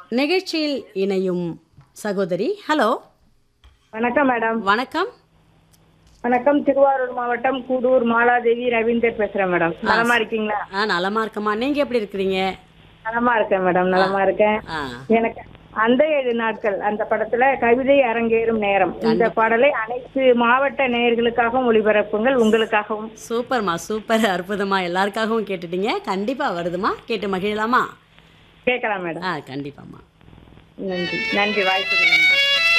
நிகழ்ச்சியில் இணையும் சகோதரி ஹலோ வணக்கம் மேடம் வணக்கம் வணக்கம் திருவாரூர் மாவட்டம் கூடூர் மாலாதேவி ரவீந்தர் பேசுறேன் மேடம் நலமா இருக்கீங்களா ஆ நலமா இருக்கம்மா நீங்க எப்படி இருக்கிறீங்க நலமா இருக்கேன் மேடம் நலமா இருக்கேன் ஆ எனக்கு அந்த ஏழு நாட்கள் அந்த படத்துல கவிதை அரங்கேறும் நேரம் இந்த பாடலை அனைத்து மாவட்ட நேயர்களுக்காகவும் ஒளிபரப்புங்கள் உங்களுக்காகவும் சூப்பர்மா சூப்பர் அற்புதமா எல்லாருக்காகவும் கேட்டுட்டீங்க கண்டிப்பா வருதுமா கேட்டு மகிழலாமா கேட்கலாம் மேடம் ஆ கண்டிப்பாம்மா நன்றி நன்றி வாய்ப்புக்கு நன்றி